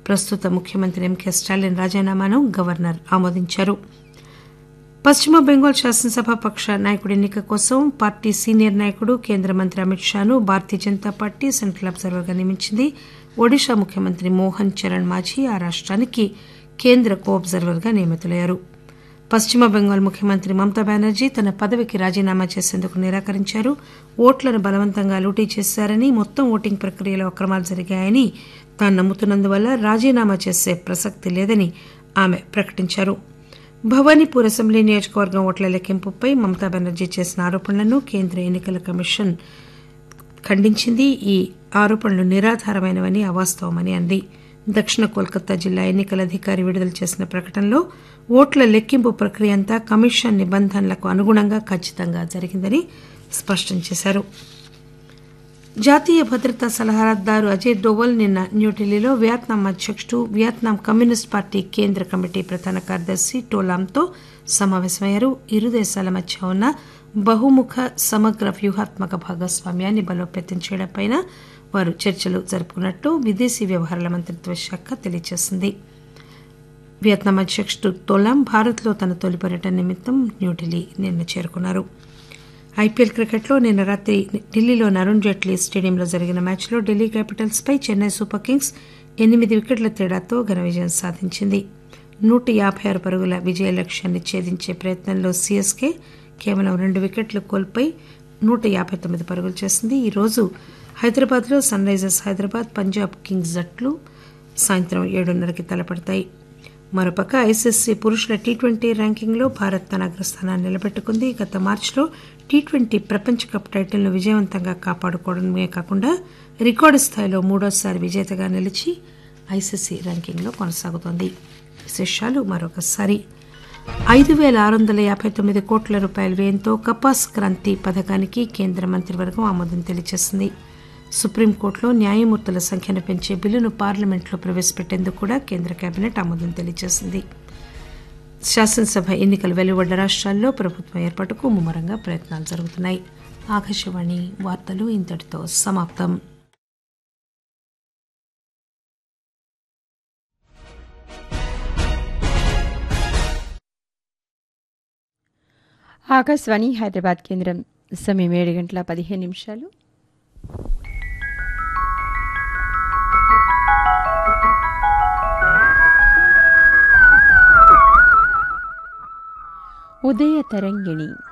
ప్రస్తుత ముఖ్యమంత్రి MK Stalin రాజీనామాను governor ఆమోదించారు పశ్చిమ బెంగాల్ శాసనసభ పక్ష నాయకుడి ఎన్నిక కోసం పార్టీ సీనియర్ నాయకుడు కేంద్ర మంత్రి అమిత్ షాను భారతీయ జనతా పార్టీ సెంట్రల్ అబ్జర్వర్గా నియమించింది ఒడిషా ముఖ్యమంత్రి మోహన్ చరణ్ మాఝీ ఆ రాష్ట్రానికి కేంద్ర కో అబ్జర్వర్గా నియమితులయ్యారు పశ్చిమ బెంగాల్ ముఖ్యమంత్రి మమతా బెనర్జీ తన పదవికి రాజీనామా చేసేందుకు నిరాకరించారు ఓట్లను బలవంతంగా లూటీ చేశారని మొత్తం ఓటింగ్ ప్రక్రియలో అక్రమాలు జరిగాయని తాను నమ్ముతున్నందువల్ల రాజీనామా చేసే ప్రసక్తి లేదని ఆమె ప్రకటించారు భవానీపూర్ అసెంబ్లీ నియోజకవర్గం ఓట్ల లెక్కింపుపై మమతా బెనర్జీ చేసిన ఆరోపణలను కేంద్ర ఎన్నికల కమిషన్ ఖండించింది ఈ ఆరోపణలు నిరాధారమైనవని అవాస్తవమని అంది దక్షిణ కోల్కతా జిల్లా ఎన్నికల అధికారి విడుదల చేసిన ప్రకటనలో ఓట్ల లెక్కింపు ప్రక్రియ అంతా కమిషన్ నిబంధనలకు అనుగుణంగా ఖచ్చితంగా జరిగిందని స్పష్టం చేశారు జాతీయ భద్రతా సలహాదారు అజయ్ డోవల్ నిన్న న్యూఢిల్లీలో వియత్నాం అధ్యకుడు వియత్నాం కమ్యూనిస్ట్ పార్టీ కేంద్ర కమిటీ ప్రధాన కార్యదర్శి టోలాంతో సమావేశమయ్యారు ఇరు దేశాల మధ్య ఉన్న బహుముఖ సమగ్ర వ్యూహాత్మక భాగస్వామ్యాన్ని బలోపేతం చేయడంపై వారు చర్చలు జరుపుకున్నట్లు విదేశీ వ్యవహారాల మంత్రిత్వ శాఖ తెలియజేసింది వియత్నాం అధ్యకుడు తోలాం భారత్లో తన తొలి పర్యటన నిమిత్తం న్యూఢిల్లీ నిన్న చేరుకున్నారు ఐపీఎల్ క్రికెట్లో నిన్న రాత్రి ఢిల్లీలోని అరుణ్ జైట్లీ స్టేడియంలో జరిగిన మ్యాచ్లో ఢిల్లీ క్యాపిటల్స్ పై చెన్నై సూపర్ కింగ్స్ ఎనిమిది వికెట్ల తేడాతో ఘన విజయం సాధించింది నూట యాభై ఆరు పరుగుల విజయ లక్ష్యాన్ని ఛేదించే ప్రయత్నంలో సీఎస్కే కేవలం రెండు వికెట్లు కోల్పోయి నూట యాభై తొమ్మిది పరుగులు చేసింది ఈరోజు హైదరాబాద్లో Sunrisers Hyderabad Punjab Kings జట్లు సాయంత్రం ఏడున్నరకి తలపడతాయి మరోపక్క ఐసీసీ పురుషుల టీ ట్వంటీ ర్యాంకింగ్లో భారత్ తన అగ్రస్థానాన్ని నిలబెట్టుకుంది గత మార్చిలో టీ ట్వంటీ ప్రపంచ కప్ టైటిల్ను విజయవంతంగా కాపాడుకోవడమే కాకుండా రికార్డు స్థాయిలో మూడోసారి విజేతగా నిలిచి ఐసీసీ ర్యాంకింగ్లో కొనసాగుతోంది విశేషాలు మరొకసారి ఐదు వేల ఆరు వందల యాభై తొమ్మిది కోట్ల రూపాయల వ్యయంతో కపాస్ క్రాంతి పథకానికి కేంద్ర మంత్రివర్గం ఆమోదం తెలియజేసింది సుప్రీంకోర్టులో న్యాయమూర్తుల సంఖ్యను పెంచే బిల్లును పార్లమెంట్లో ప్రవేశపెట్టేందుకు కూడా కేంద్ర కేబినెట్ ఆమోదం తెలియజేసింది శాసనసభ ఎన్నికలు వెలువడ్డ రాష్ట్రాల్లో ప్రభుత్వం ఏర్పాటుకు ముమ్మరంగా ప్రయత్నాలు జరుగుతున్నాయి ఆకాశవాణి వార్తలు ఇంతటితో సమాప్తం ఆకాశవాణి హైదరాబాద్ కేంద్రం సమయం ఏడు గంటల పదిహేను నిమిషాలు ఉదయ తరంగిణి